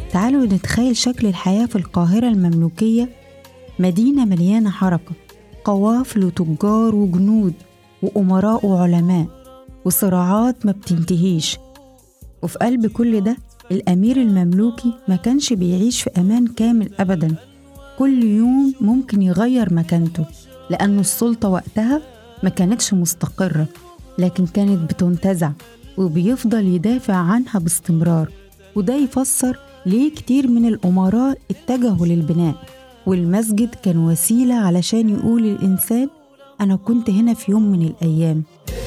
تعالوا نتخيل شكل الحياة في القاهرة المملوكية مدينة مليانة حركة قوافل وتجار وجنود وأمراء وعلماء وصراعات ما بتنتهيش وفي قلب كل ده الأمير المملوكي ما كانش بيعيش في أمان كامل أبدا كل يوم ممكن يغير مكانته لأنه السلطة وقتها ما كانتش مستقرة لكن كانت بتنتزع وبيفضل يدافع عنها باستمرار وده يفسر ليه كتير من الأمراء اتجهوا للبناء والمسجد كان وسيلة علشان يقول الإنسان أنا كنت هنا في يوم من الأيام